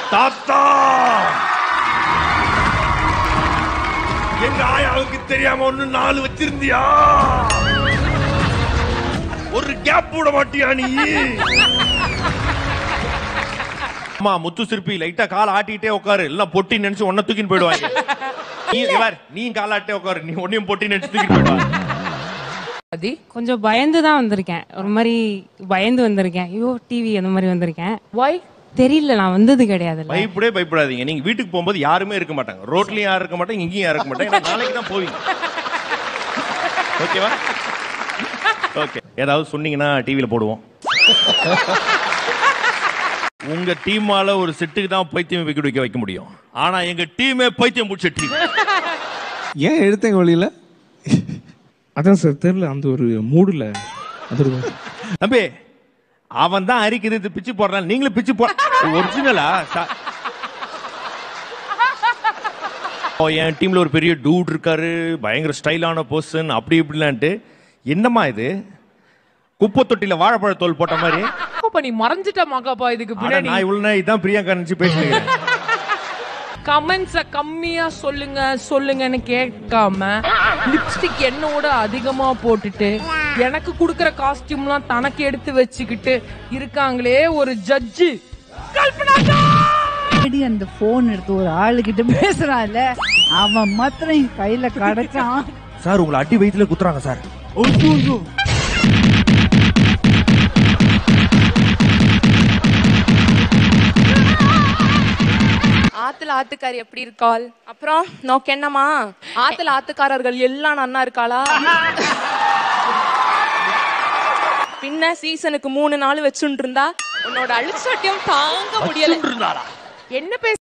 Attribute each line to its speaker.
Speaker 1: தாத்தா எங்க ஆயாவுக்கு தெரியாம ஒண்ணு நாலு வச்சிருந்தியா ஒரு கேப் விட மாட்டியா நீ அம்மா முத்து சிற்பி லைட்டா கால் ஆட்டிட்டே உட்காரு எல்லாம் பொட்டி நினைச்சு ஒன்ன தூக்கின்னு போயிடுவாங்க நீ இவர், நீ கால் ஆட்டே உட்காரு நீ ஒன்னையும் பொட்டி நினைச்சு தூக்கிட்டு போயிடுவாங்க
Speaker 2: அதி கொஞ்சம் பயந்து தான் வந்திருக்கேன் ஒரு மாதிரி பயந்து வந்திருக்கேன் ஐயோ டிவி அந்த மாதிரி வந்திருக்கேன்
Speaker 3: வாய்
Speaker 2: தெரியல நான் வந்தது கிடையாதுல்ல
Speaker 1: பயப்படே பயப்படாதீங்க நீங்க வீட்டுக்கு போகும்போது யாருமே இருக்க மாட்டாங்க ரோட்லயும் யாரும் இருக்க மாட்டாங்க இங்கேயும் யாரும் இருக்க மாட்டாங்க ஏன்னா நாளைக்கு தான் போவீங்க ஓகேவா ஓகே ஏதாவது சொன்னீங்கன்னா டிவில போடுவோம் உங்க டீமால ஒரு செட்டுக்கு தான் பைத்தியம் விக்கெட் வைக்க வைக்க முடியும் ஆனா எங்க டீமே பைத்தியம் பிடிச்ச டீம்
Speaker 4: ஏன் எடுத்தேங்க வழியில
Speaker 5: அதான் சார் தெரியல அந்த ஒரு மூடுல அது ஒரு
Speaker 1: தம்பி அவன் தான் அரிக்கிறது பிச்சு போடுறான் நீங்களும் பிச்சு போ ஒரிஜினலா என் டீம்ல ஒரு பெரிய டூட் இருக்காரு பயங்கர ஸ்டைலான பர்சன் அப்படி இப்படிலான்ட்டு என்னம்மா இது குப்பை தொட்டில வாழைப்பழ தோல் போட்ட மாதிரி
Speaker 3: அப்ப நீ மறைஞ்சிட்ட மகாப்பா இதுக்கு
Speaker 1: ஆனா
Speaker 3: பின்னாடி
Speaker 1: நான் இவ்வளவு நேரம் இதான் பிரியங்கா நினைச்சு பேசுறேன்
Speaker 3: கமெண்ட்ஸ கம்மியா சொல்லுங்க சொல்லுங்கன்னு கேட்காம லிப்ஸ்டிக் என்னோட அதிகமா போட்டுட்டு எனக்கு கொடுக்கற காஸ்டியூம்லாம் தனக்கு எடுத்து வச்சுக்கிட்டு இருக்காங்களே ஒரு ஜட்ஜு
Speaker 6: அடி அந்த போன் எடுத்து ஒரு ஆளுகிட்ட பேசுறான்ல அவன் மாத்திரம் என் கையில கிடைச்சான்
Speaker 1: சார் உங்களை அடி வயிற்றுல குத்துறாங்க சார்
Speaker 7: ஆத்துல ஆத்துக்காரி எப்படி இருக்காள் அப்புறம் நோக்கு என்னமா ஆத்துல ஆத்துக்காரர்கள் எல்லாம் நன்னா இருக்காளா பின்ன சீசனுக்கு மூணு நாள் வச்சுட்டு இருந்தா உன்னோட அழுச்சாட்டியம் தாங்க முடியல
Speaker 3: என்ன பேச